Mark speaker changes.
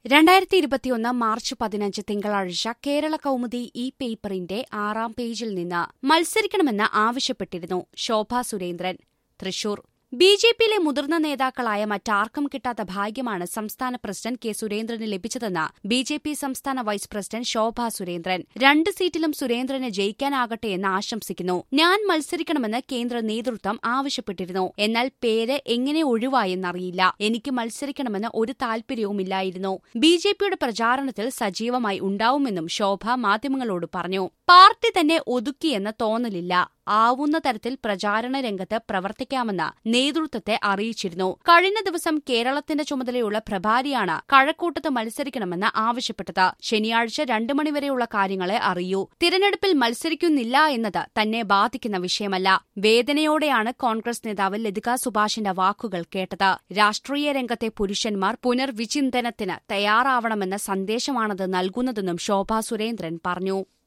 Speaker 1: രണ്ടായിരത്തി ഇരുപത്തിയൊന്ന് മാർച്ച് പതിനഞ്ച് തിങ്കളാഴ്ച കേരള കൗമുദി ഈ പേപ്പറിന്റെ ആറാം പേജിൽ നിന്ന് മത്സരിക്കണമെന്ന് ആവശ്യപ്പെട്ടിരുന്നു ശോഭ സുരേന്ദ്രൻ തൃശൂർ ബി ജെ പിയിലെ മുതിർന്ന നേതാക്കളായ മറ്റാർക്കും കിട്ടാത്ത ഭാഗ്യമാണ് സംസ്ഥാന പ്രസിഡന്റ് കെ സുരേന്ദ്രന് ലഭിച്ചതെന്ന് ബി ജെ പി സംസ്ഥാന വൈസ് പ്രസിഡന്റ് ശോഭ സുരേന്ദ്രൻ രണ്ട് സീറ്റിലും സുരേന്ദ്രന് ജയിക്കാനാകട്ടെ എന്ന് ആശംസിക്കുന്നു ഞാൻ മത്സരിക്കണമെന്ന് കേന്ദ്ര നേതൃത്വം ആവശ്യപ്പെട്ടിരുന്നു എന്നാൽ പേര് എങ്ങനെ ഒഴിവായെന്നറിയില്ല എനിക്ക് മത്സരിക്കണമെന്ന് ഒരു താൽപര്യവുമില്ലായിരുന്നു ബി ജെ പിയുടെ പ്രചാരണത്തിൽ സജീവമായി ഉണ്ടാവുമെന്നും ശോഭ മാധ്യമങ്ങളോട് പറഞ്ഞു പാർട്ടി തന്നെ ഒതുക്കിയെന്ന് തോന്നലില്ല ആവുന്ന തരത്തിൽ പ്രചാരണ രംഗത്ത് പ്രവർത്തിക്കാമെന്ന് നേതൃത്വത്തെ അറിയിച്ചിരുന്നു കഴിഞ്ഞ ദിവസം കേരളത്തിന്റെ ചുമതലയുള്ള പ്രഭാരിയാണ് കഴക്കൂട്ടത്ത് മത്സരിക്കണമെന്ന് ആവശ്യപ്പെട്ടത് ശനിയാഴ്ച രണ്ടു മണിവരെയുള്ള കാര്യങ്ങളെ അറിയൂ തിരഞ്ഞെടുപ്പിൽ മത്സരിക്കുന്നില്ല എന്നത് തന്നെ ബാധിക്കുന്ന വിഷയമല്ല വേദനയോടെയാണ് കോൺഗ്രസ് നേതാവ് ലതിക സുഭാഷിന്റെ വാക്കുകൾ കേട്ടത് രാഷ്ട്രീയ രംഗത്തെ പുരുഷന്മാർ പുനർവിചിന്തനത്തിന് തയ്യാറാവണമെന്ന സന്ദേശമാണത് നൽകുന്നതെന്നും ശോഭാ സുരേന്ദ്രൻ പറഞ്ഞു